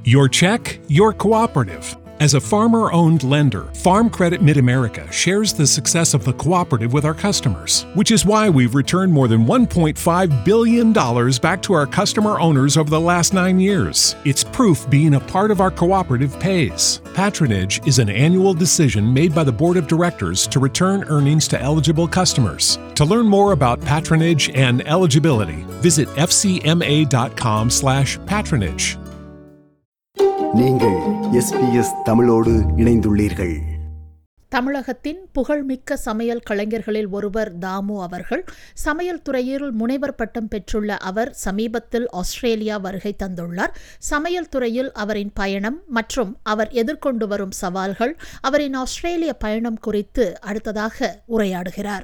Your check, your cooperative. As a farmer owned lender, Farm Credit Mid America shares the success of the cooperative with our customers, which is why we've returned more than $1.5 billion back to our customer owners over the last nine years. It's proof being a part of our cooperative pays. Patronage is an annual decision made by the Board of Directors to return earnings to eligible customers. To learn more about patronage and eligibility, visit fcma.com/patronage. நீங்கள் SBS தமிழோடு இணைந்துள்ளீர்கள் தமிழகத்தின் புகழ்மிக்க சமையல் கலைஞர்களில் ஒருவர் தாமு அவர்கள் சமையல் துறையில் முனைவர் பட்டம் பெற்றுள்ள அவர் சமீபத்தில் ஆஸ்திரேலியா வருகை தந்துள்ளார் சமையல் துறையில் அவரின் பயணம் மற்றும் அவர் எதிர்கொண்டு வரும் சவால்கள் அவரின் ஆஸ்திரேலிய பயணம் குறித்து அடுத்ததாக உரையாடுகிறார்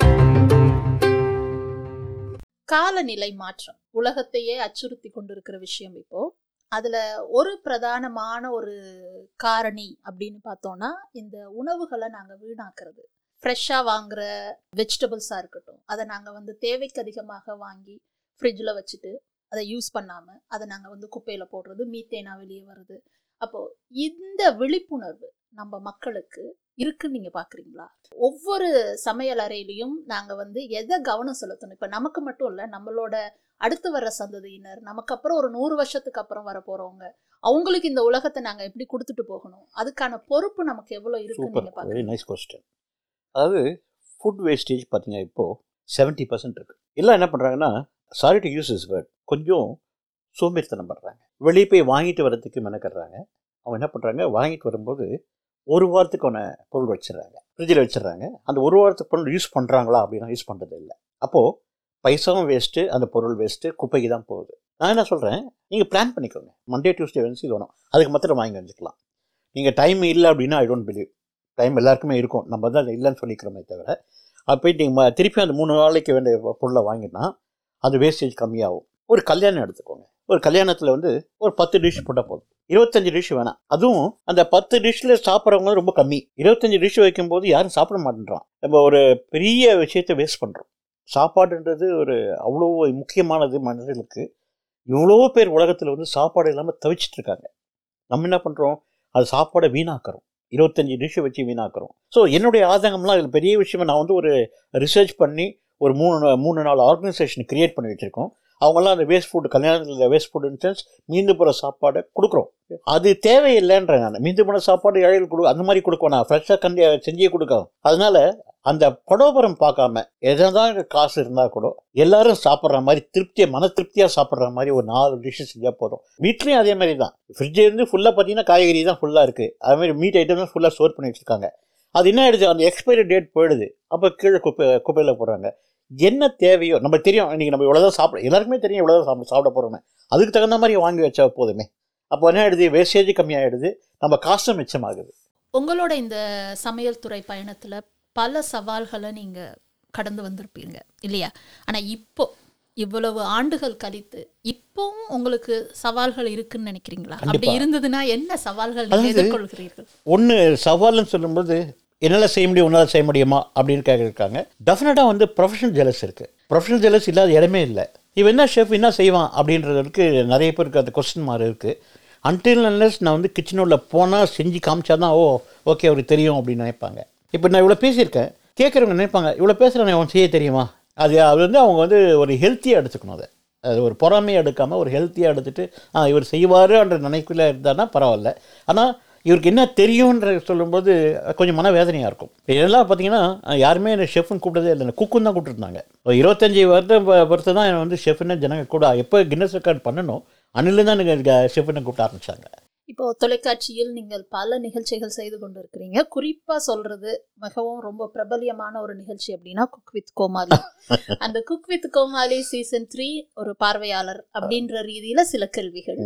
காலநிலை மாற்றம் உலகத்தையே அச்சுறுத்தி கொண்டிருக்கிற விஷயம் இப்போ அதுல ஒரு பிரதானமான ஒரு காரணி அப்படின்னு பார்த்தோம்னா இந்த உணவுகளை நாங்க வீணாக்குறது ஃப்ரெஷ்ஷாக வாங்குற வெஜிடபிள்ஸாக இருக்கட்டும் அதை நாங்கள் வந்து தேவைக்கு அதிகமாக வாங்கி ஃப்ரிட்ஜில் வச்சுட்டு அதை யூஸ் பண்ணாமல் அதை நாங்கள் வந்து குப்பையில் போடுறது மீத்தேனா வெளியே வருது அப்போது இந்த விழிப்புணர்வு நம்ம மக்களுக்கு இருக்குன்னு நீங்கள் பார்க்குறீங்களா ஒவ்வொரு சமையல் அறையிலையும் நாங்கள் வந்து எதை கவனம் செலுத்தணும் இப்போ நமக்கு மட்டும் இல்லை நம்மளோட அடுத்து வர்ற சந்ததியினர் நமக்கு அப்புறம் ஒரு நூறு வருஷத்துக்கு அப்புறம் வர போறவங்க அவங்களுக்கு இந்த உலகத்தை நாங்க எப்படி கொடுத்துட்டு போகணும் அதுக்கான பொறுப்பு நமக்கு எவ்வளவு இருக்குன்னு சூப்பர் நீங்க வெரி பாக்குறீங்க நைஸ் கொஸ்டின் அதாவது ஃபுட் வேஸ்டேஜ் பார்த்தீங்க இப்போது செவன்ட்டி பர்சன்ட் இருக்குது எல்லாம் என்ன பண்ணுறாங்கன்னா sorry to use is word கொஞ்சம் சோம்பேறித்தனம் பண்ணுறாங்க வெளியே போய் வாங்கிட்டு வரதுக்கு மெனக்கடுறாங்க அவங்க என்ன பண்ணுறாங்க வாங்கிட்டு வரும்போது ஒரு வாரத்துக்கான பொருள் வச்சிடுறாங்க ஃப்ரிட்ஜில் வச்சிடுறாங்க அந்த ஒரு வாரத்துக்கு பொருள் யூஸ் பண்ணுறாங்களா அப்படின்னா யூஸ் பண்ணுறது இல்லை அப்போது பைசாவும் வேஸ்ட்டு அந்த பொருள் வேஸ்ட்டு குப்பைக்கு தான் போகுது நான் என்ன சொல்கிறேன் நீங்கள் பிளான் பண்ணிக்கோங்க மண்டே டியூஸ்டே வந்து இது வேணும் அதுக்கு மாத்திரம் வாங்கி வந்துக்கலாம் நீங்கள் டைம் இல்லை அப்படின்னா ஐ டோன்ட் பிலீவ் டைம் எல்லாருக்குமே இருக்கும் நம்ம தான் இல்லைன்னு சொல்லிக்கிறோமே தவிர அது போயிட்டு நீங்கள் திருப்பி அந்த மூணு நாளைக்கு வேண்டிய பொருளை வாங்கினா அது வேஸ்டேஜ் கம்மியாகும் ஒரு கல்யாணம் எடுத்துக்கோங்க ஒரு கல்யாணத்தில் வந்து ஒரு பத்து டிஷ் போட்டால் போதும் இருபத்தஞ்சு டிஷ் வேணாம் அதுவும் அந்த பத்து டிஷ்ல சாப்பிட்றவங்க ரொம்ப கம்மி இருபத்தஞ்சு டிஷ் வைக்கும்போது யாரும் சாப்பிட மாட்டேன்றான் நம்ம ஒரு பெரிய விஷயத்தை வேஸ்ட் பண்ணுறோம் சாப்பாடுன்றது ஒரு அவ்வளோ முக்கியமானது மனிதர்களுக்கு இவ்வளோ பேர் உலகத்தில் வந்து சாப்பாடு இல்லாமல் தவிச்சிட்டு இருக்காங்க நம்ம என்ன பண்ணுறோம் அது சாப்பாடை வீணாக்குறோம் இருபத்தஞ்சி டிஷ்ஷை வச்சு வீணாக்குறோம் ஸோ என்னுடைய ஆதங்கம்லாம் இதில் பெரிய விஷயமா நான் வந்து ஒரு ரிசர்ச் பண்ணி ஒரு மூணு மூணு நாலு ஆர்கனைசேஷன் கிரியேட் பண்ணி வச்சுருக்கோம் அவங்கெல்லாம் அந்த வேஸ்ட் ஃபுட் கல்யாணத்தில் வேஸ்ட் ஃபுட் சென்ஸ் மீந்து போகிற சாப்பாடை கொடுக்குறோம் அது தேவையில்லைன்றேன் நான் மீந்து போன சாப்பாடு ஏழைகள் கொடு அந்த மாதிரி கொடுக்க நான் ஃப்ரெஷ்ஷாக கண்டி செஞ்சே கொடுக்கலாம் அதனால அந்த படோபரம் பார்க்காம எதான் காசு இருந்தால் கூட எல்லாரும் சாப்பிட்ற மாதிரி திருப்தியாக மன திருப்தியாக சாப்பிட்ற மாதிரி ஒரு நாலு டிஷ்ஷஸ் செஞ்சால் போதும் வீட்லேயும் அதே மாதிரி தான் ஃப்ரிட்ஜ் இருந்து ஃபுல்லாக பார்த்தீங்கன்னா காய்கறி தான் ஃபுல்லாக இருக்குது அதே மாதிரி மீட் ஐட்டம் தான் ஃபுல்லாக ஸ்டோர் பண்ணி வச்சுருக்காங்க அது என்ன ஆயிடுது அந்த எக்ஸ்பைரி டேட் போயிடுது அப்போ கீழே குப்பை குப்பையில் போடுறாங்க என்ன தேவையோ நம்ம தெரியும் இன்றைக்கி நம்ம இவ்வளோதான் சாப்பிட எல்லாருக்குமே தெரியும் இவ்வளோதான் சாப்பிட சாப்பிட போகிறோமே அதுக்கு தகுந்த மாதிரி வாங்கி வச்சா போதுமே அப்போ என்ன ஆயிடுது வேஸ்டேஜ் கம்மியாயிடுது நம்ம காசும் மிச்சமாகுது உங்களோட இந்த சமையல் துறை பயணத்துல பல சவால்களை நீங்க கடந்து வந்திருப்பீங்க இல்லையா ஆனா இப்போ இவ்வளவு ஆண்டுகள் கழித்து இப்பவும் உங்களுக்கு சவால்கள் இருக்குன்னு நினைக்கிறீங்களா அப்படி கண்டிப்பா. இருந்ததுன்னா என்ன சவால்கள் நீங்க அதாவது- எதிர்கொள்கிறீர்கள் ஒன்று சவால்னு சொல்லும்போது என்னால் செய்ய முடியும் உன்னால் செய்ய முடியுமா அப்படின்னு கேட்குறாங்க டெஃபினட்டாக வந்து ப்ரொஃபஷனல் ஜெலஸ் இருக்குது ப்ரொஃபஷனல் ஜெலஸ் இல்லாத இடமே இல்லை இவன் என்ன ஷெஃப் என்ன செய்வான் அப்படின்றதுக்கு நிறைய பேருக்கு அந்த கொஸ்டின் மார்க் இருக்குது அன்டில் அன்லஸ் நான் வந்து கிச்சன் உள்ள போனால் செஞ்சு காமிச்சா தான் ஓ ஓகே அவருக்கு தெரியும் அப்படின்னு நினைப்பாங்க இப்போ நான் இவ்வளோ பேசியிருக்கேன் கேட்குறவங்க நினைப்பாங்க இவ்வளோ பேசுகிறேன் அவன் செய்ய தெரியுமா அது அது வந்து அவங்க வந்து ஒரு ஹெல்த்தியாக எடுத்துக்கணும் அதை அது ஒரு பொறாமையை எடுக்காமல் ஒரு ஹெல்த்தியாக எடுத்துட்டு ஆ இவர் செய்வாருன்ற நினைப்பில் இருந்தாருன்னா பரவாயில்ல ஆனால் இவருக்கு என்ன தெரியுன்ற சொல்லும்போது கொஞ்சம் மனவேதனையாக இருக்கும் இதெல்லாம் பார்த்தீங்கன்னா யாருமே என்னை ஷெஃப்னு கூப்பிட்டதே இல்லை குக்குன்னு தான் கூப்பிட்டுருந்தாங்க ஒரு இருபத்தஞ்சி வருடம் ப- பொறுத்து தான் என்னை வந்து ஷெஃப்னு ஜனங்க கூட எப்போ கின்னஸ் ரெக்கார்ட் பண்ணணும் அன்னில தான் எனக்கு ஷெஃப்னு கூப்பிட ஆரம்பிச்சாங்க இப்போ தொலைக்காட்சியில் நீங்கள் பல நிகழ்ச்சிகள் செய்து கொண்டு இருக்கிறீங்க குறிப்பா சொல்றது மிகவும் ரொம்ப பிரபல்யமான ஒரு நிகழ்ச்சி அப்படின்னா குக் வித் கோமாளி அந்த cook with Comali season three ஒரு பார்வையாளர் அப்படின்ற ரீதியில சில கேள்விகள்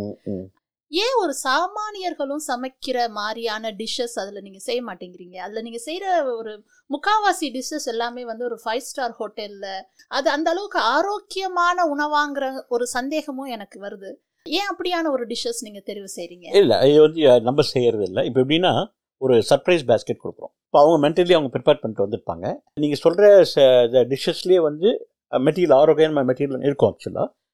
ஏன் ஒரு சாமானியர்களும் சமைக்கிற மாதிரியான டிஷ்ஷஸ் அதுல நீங்க செய்ய மாட்டேங்கிறீங்க அதுல நீங்க செய்யற ஒரு முக்காவாசி டிஷ்ஷஸ் எல்லாமே வந்து ஒரு ஃபைவ் ஸ்டார் ஹோட்டல்ல அது அந்த அளவுக்கு ஆரோக்கியமான உணவாங்கிற ஒரு சந்தேகமும் எனக்கு வருது ஏன் அப்படியான ஒரு டிஷ்ஷஸ் நீங்க தெரிவு செய்றீங்க இல்லை இது வந்து நம்ம செய்கிறது இல்லை இப்போ எப்படின்னா ஒரு சர்ப்ரைஸ் பேஸ்கெட் கொடுக்குறோம் இப்போ அவங்க மென்டலி அவங்க ப்ரிப்பேர் பண்ணிட்டு வந்திருப்பாங்க நீங்கள் சொல்கிற டிஷ்ஷஸ்லேயே வந்து மெட்டீரியல் ஆரோக்கியமான மெட்டீரியல் இருக்கும் ஆக்சுவலாக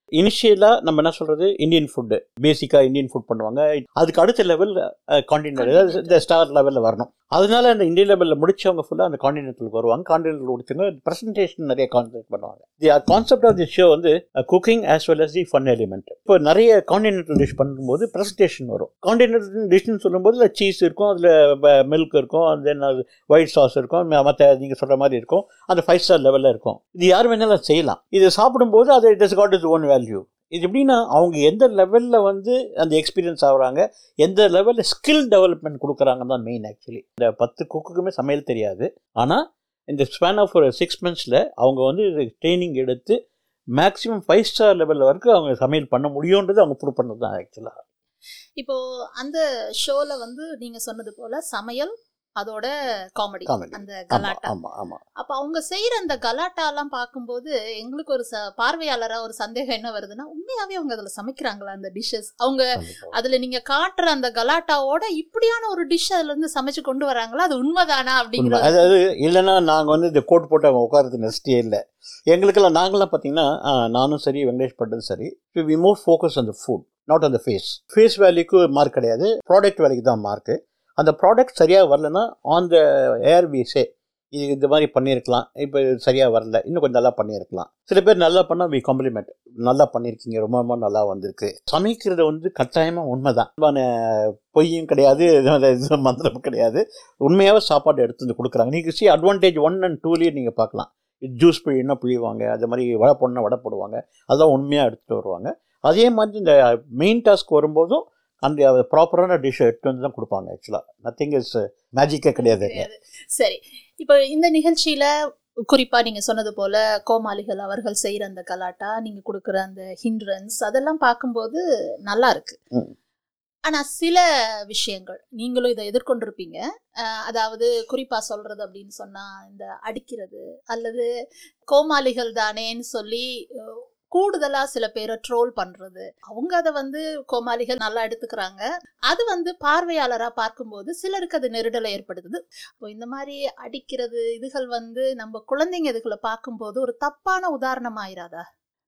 இனிஷியலாக நம்ம என்ன சொல்கிறது இந்தியன் ஃபுட்டு பேசிக்காக இந்தியன் ஃபுட் பண்ணுவாங்க அதுக்கு அடுத்த லெவல் காண்டினென்டல் அதாவது இந்த ஸ்டார் லெவலில் வரணும் அதனால அந்த இந்தியன் லெவலில் முடிச்சவங்க ஃபுல்லாக அந்த காண்டினென்டலுக்கு வருவாங்க காண்டினென்டல் முடிச்சவங்க ப்ரெசன்டேஷன் நிறைய கான்செப்ட் பண்ணுவாங்க the concept of the show வந்து cooking as well as the fun element இப்போ நிறைய காண்டினென்டல் டிஷ் பண்ணும்போது ப்ரெசன்டேஷன் வரும் காண்டினென்டல் டிஷ்னு சொல்லும்போது அதில் சீஸ் இருக்கும் அதில் மில்க் இருக்கும் தென் அது ஒயிட் சாஸ் இருக்கும் மற்ற நீங்கள் சொல்கிற மாதிரி இருக்கும் அந்த ஃபைவ் ஸ்டார் லெவலில் இருக்கும் இது யார் வேணாலும் செய்யலாம் இது சாப்பிடும்போது அது it is got is own value இது எப்படின்னா அவங்க எந்த லெவலில் வந்து அந்த எக்ஸ்பீரியன்ஸ் ஆகுறாங்க எந்த லெவலில் ஸ்கில் டெவலப்மெண்ட் கொடுக்குறாங்கன்னு தான் மெயின் ஆக்சுவலி இந்த பத்து குக்குக்குமே சமையல் தெரியாது ஆனால் இந்த ஸ்பேன் ஆஃப் ஒரு சிக்ஸ் மந்த்ஸில் அவங்க வந்து ட்ரைனிங் எடுத்து மேக்ஸிமம் ஃபைவ் ஸ்டார் லெவலில் வரைக்கும் அவங்க சமையல் பண்ண முடியுன்றது அவங்க ப்ரூவ் பண்ணது தான் ஆக்சுவலாக இப்போ அந்த ஷோல வந்து நீங்க சொன்னது போல சமையல் அதோட காமெடி Comedy. அந்த ஆமாம் கலாட்டா ஆமாம் ஆமாம் அப்ப அவங்க செய்யற அந்த கலாட்டாலாம் பார்க்கும்போது எங்களுக்கு ஒரு ச- பார்வையாளரா ஒரு சந்தேகம் என்ன வருதுன்னா உண்மையாவே அவங்க அதுல சமைக்கிறாங்களா அந்த டிஷ்ஷஸ் அவங்க அதுல நீங்க காட்டுற அந்த கலாட்டாவோட இப்படியான ஒரு டிஷ் அதுல இருந்து சமைச்சு கொண்டு வராங்களா அது உண்மைதானா உண்மை அப்படிங்கிறது அதாவது இல்லைன்னா நாங்கள் வந்து இந்த கோட் போட்டு அவங்க உட்காரது நெஸ்டே இல்லை எங்களுக்கெல்லாம் நாங்களாம் பார்த்தீங்கன்னா ஆ, நானும் சரி வெங்கடேஷ் பட்டும் சரி we more focus on the food not on the face face வேல்யூக்கு மார்க் கிடையாது ப்ராடக்ட் வேல்யூக்கு தான் மார்க்கு அந்த ப்ராடக்ட் சரியாக வரலன்னா ஆன் த ஏர் சே இது இந்த மாதிரி பண்ணியிருக்கலாம் இப்போ இது சரியாக வரல இன்னும் கொஞ்சம் நல்லா பண்ணியிருக்கலாம் சில பேர் நல்லா பண்ணால் வி காம்ப்ளிமெண்ட் நல்லா பண்ணியிருக்கீங்க ரொம்ப ரொம்ப நல்லா வந்திருக்கு சமைக்கிறது வந்து கட்டாயமாக உண்மை தான் பொய்யும் கிடையாது இது மந்திரம் கிடையாது உண்மையாகவே சாப்பாடு எடுத்து வந்து கொடுக்குறாங்க நீங்கள் சி அட்வான்டேஜ் ஒன் அண்ட் டூலேயே நீங்கள் பார்க்கலாம் ஜூஸ் பிழினா பிழிவாங்க அது மாதிரி வடை போடணும் வடை போடுவாங்க அதெல்லாம் உண்மையாக எடுத்துகிட்டு வருவாங்க அதே மாதிரி இந்த மெயின் டாஸ்க் வரும்போதும் அந்த ப்ராப்பரான டிஷ்ஷை எடுத்து வந்து தான் கொடுப்பாங்க ஆக்சுவலாக நத்திங் இஸ் மேஜிக்கே கிடையாது சரி இப்போ இந்த நிகழ்ச்சியில குறிப்பா நீங்க சொன்னது போல கோமாளிகள் அவர்கள் செய்யற அந்த கலாட்டா நீங்க கொடுக்குற அந்த ஹிண்ட்ரன்ஸ் அதெல்லாம் பார்க்கும்போது நல்லா இருக்கு ம். ஆனா சில விஷயங்கள் நீங்களும் இதை எதிர்கொண்டிருப்பீங்க அஹ், அதாவது குறிப்பா சொல்றது அப்படின்னு சொன்னா இந்த அடிக்கிறது அல்லது கோமாளிகள் தானேன்னு சொல்லி அஹ், கூடுதலா சில பேரை ட்ரோல் பண்றது அவங்க அதை வந்து கோமாளிகள் நல்லா எடுத்துக்கிறாங்க அது வந்து பார்வையாளரா பார்க்கும்போது சிலருக்கு அது நெருடலை ஏற்படுத்துது இப்போ இந்த மாதிரி அடிக்கிறது இதுகள் வந்து நம்ம குழந்தைங்க இதுகளை பார்க்கும்போது ஒரு தப்பான உதாரணம் ஆயிராதா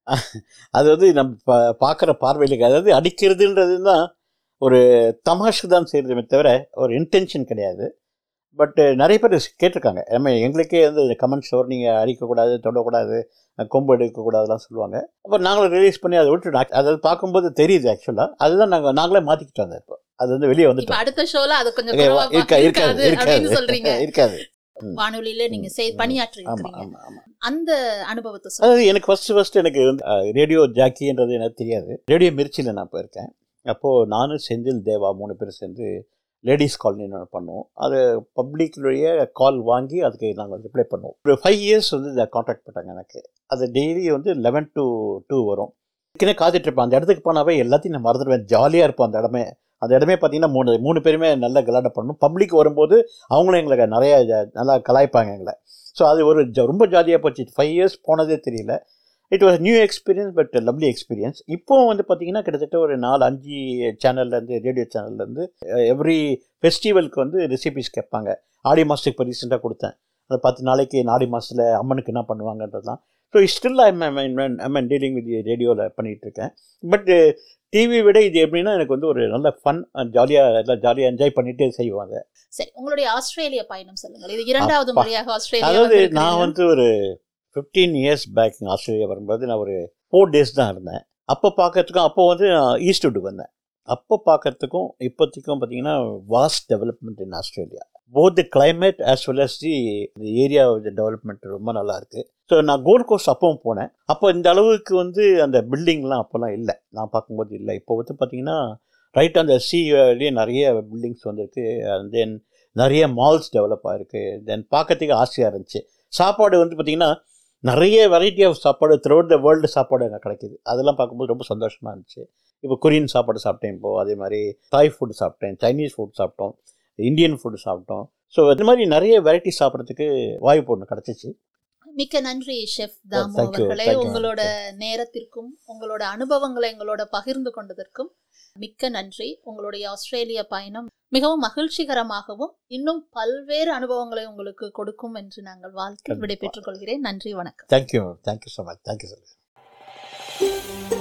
அது வந்து நம்ம பா பார்க்குற பார்வையிலுக்கு அதாவது அடிக்கிறதுன்றது தான் ஒரு தமாஷுக்கு தான் செய்கிறதுமே தவிர ஒரு இன்டென்ஷன் கிடையாது பட் நிறைய பேர் கேட்டிருக்காங்க நம்ம எங்களுக்கே வந்து கமெண்ட்ஸ் வரும் நீங்கள் அடிக்கக்கூடாது தொடக்கூடாது கொம்பு எடுக்கக்கூடாதுலாம் சொல்லுவாங்க அப்போ நாங்களும் ரிலீஸ் பண்ணி அதை விட்டுட்டோம் அதாவது பார்க்கும்போது தெரியுது ஆக்சுவலாக அதுதான் நாங்கள் நாங்களே மாற்றிக்கிட்டோம் அதை இப்போ அது வந்து வெளியே இப்ப வந்துட்டோம் அடுத்த ஷோல அது கொஞ்சம் Okay, குறைவா இருக்கா இருக்காது இருக்காது அப்படின்னு சொல்றீங்க இருக்காது இருக்காது வானொலியில நீங்க செய்- ம். பணியாற்றி ஆமாம் இருக்கிறீங்க ஆமாம் ஆமாம் அந்த அனுபவத்தை சொல்லுங்க அதாவது எனக்கு ஃபஸ்ட்டு ஃபஸ்ட்டு எனக்கு வந்து ரேடியோ ஜாக்கின்றது எனக்கு தெரியாது ரேடியோ மிர்ச்சியில் நான் போயிருக்கேன் அப்போது நானும் செந்தில் தேவா மூணு பேர் சேர்ந்து லேடிஸ் காலனின்னு ஒன்று பண்ணுவோம் அது பப்ளிக்குடைய கால் வாங்கி அதுக்கு நாங்கள் ரிப்ளை பண்ணுவோம் ஒரு ஃபைவ் இயர்ஸ் வந்து இதை காண்டாக்ட் பண்ணாங்க எனக்கு அது டெய்லி வந்து லெவன் டு டூ வரும் ஏற்கனவே காத்துட்டு இருப்பேன் அந்த இடத்துக்கு போனாவே எல்லாத்தையும் நான் மறந்துடுவேன் ஜாலியாக இருப்போம் அந்த இடமே அந்த இடமே பார்த்தீங்கன்னா மூணு மூணு பேருமே நல்லா கலாட்டை பண்ணணும் பப்ளிக் வரும்போது அவங்களும் எங்களுக்கு நிறைய ஜ- நல்லா கலாய்ப்பாங்க எங்களை ஸோ அது ஒரு ஜ- ரொம்ப ஜாலியாக போச்சு ஃபைவ் இயர்ஸ் போனதே தெரியல it was new experience but lovely experience இப்போ வந்து பார்த்தீங்கன்னா கிட்டத்தட்ட ஒரு நாலு அஞ்சு சேனல்லேருந்து ரேடியோ சேனல்லேருந்து எவ்ரி ஃபெஸ்டிவலுக்கு வந்து ரெசிபிஸ் கேட்பாங்க ஆடி மாதத்துக்கு இப்போ ரீசெண்டாக கொடுத்தேன் அந்த பத்து நாளைக்கு இந்த ஆடி மாதத்தில் அம்மனுக்கு என்ன பண்ணுவாங்கன்றதுலாம் so still I I'm dealing with ரேடியோவில் பண்ணிகிட்டு இருக்கேன் பட் டிவி விட இது எப்படின்னா எனக்கு வந்து ஒரு நல்ல ஃபன் ஜாலியாக எல்லாம் ஜாலியாக என்ஜாய் பண்ணிட்டு செய்வாங்க சரி உங்களுடைய ஆஸ்திரேலிய பயணம் சொல்லுங்கள் இது இரண்டாவது அப்பா. முறையாக ஆஸ்திரேலியா அதாவது நான் வந்திருக்கிறீர்கள். வந்து ஒரு ஃபிஃப்டீன் இயர்ஸ் பேக் ஆஸ்திரேலியா வரும்போது நான் ஒரு ஃபோர் டேஸ் தான் இருந்தேன் அப்போ பார்க்கறதுக்கும் அப்போ வந்து ஈஸ்ட்வுட்டுக்கு வந்தேன் அப்போ பார்க்கறதுக்கும் இப்போதைக்கும் பார்த்தீங்கன்னா vast development in Australia both the climate as well as the area development ரொம்ப நல்லா இருக்கு ஸோ நான் கோல்ட் கோஸ்ட் அப்பவும் போனேன் அப்போ இந்த அளவுக்கு வந்து அந்த பில்டிங்லாம் அப்போல்லாம் இல்லை நான் பார்க்கும்போது இல்லை இப்போ வந்து பார்த்தீங்கன்னா ரைட் அந்த சிலேயே நிறைய பில்டிங்ஸ் வந்திருக்கு அண்ட் தென் நிறைய மால்ஸ் டெவலப் ஆயிருக்கு தென் பார்க்கறதுக்கு ஆசையாக இருந்துச்சு சாப்பாடு வந்து பார்த்திங்கன்னா நிறைய வெரைட்டி ஆஃப் சாப்பாடு த்ரூஅவுட் த வேர்ல்டு சாப்பாடு அங்கே கிடைக்குது அதெல்லாம் பார்க்கும்போது ரொம்ப சந்தோஷமாக இருந்துச்சு இப்போ கொரியன் சாப்பாடு சாப்பிட்டேன் இப்போது அதே மாதிரி தாய் ஃபுட் சாப்பிட்டேன் சைனீஸ் ஃபுட் சாப்பிட்டோம் இந்தியன் ஃபுட் சாப்பிட்டோம் ஸோ இந்த மாதிரி நிறைய வெரைட்டி சாப்பிட்றதுக்கு வாய்ப்பு ஒன்று கிடச்சிச்சு மிக்க நன்றி ஷெஃப் தாமு thank you, அவர்களே thank you, உங்களோட thank நேரத்திற்கும் உங்களோட அனுபவங்களை எங்களோட பகிர்ந்து கொண்டதற்கும் மிக்க நன்றி உங்களுடைய ஆஸ்திரேலிய பயணம் மிகவும் மகிழ்ச்சிகரமாகவும் இன்னும் பல்வேறு அனுபவங்களை உங்களுக்கு கொடுக்கும் என்று நாங்கள் வாழ்த்து கண்டிப்பா. விடைபெற்றுக் கொள்கிறேன் நன்றி வணக்கம் thank you thank you so much thank you so much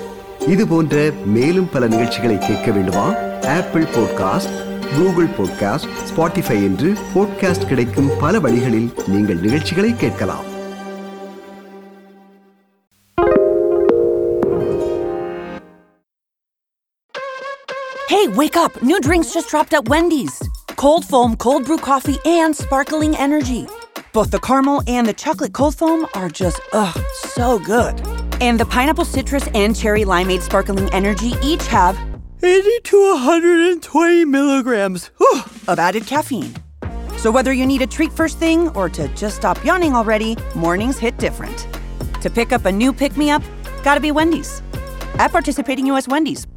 இது போன்ற மேலும் பல நிகழ்ச்சிகளை கேட்க வேண்டுமா Apple podcast Google podcast Spotify என்று பாட்காஸ்ட் கிடைக்கும் பல வழிகளில் நீங்கள் நிகழ்ச்சிகளை கேட்கலாம் Hey, wake up! New drinks just dropped at Wendy's. Cold foam, cold brew coffee, and sparkling energy. Both the caramel and the chocolate cold foam are just, ugh, so good. And the pineapple citrus and cherry limeade sparkling energy each have 80 to 120 milligrams whew, of added caffeine. So whether you need a treat first thing or to just stop yawning already, mornings hit different. To pick up a new pick me up, gotta be Wendy's. At participating U.S. Wendy's,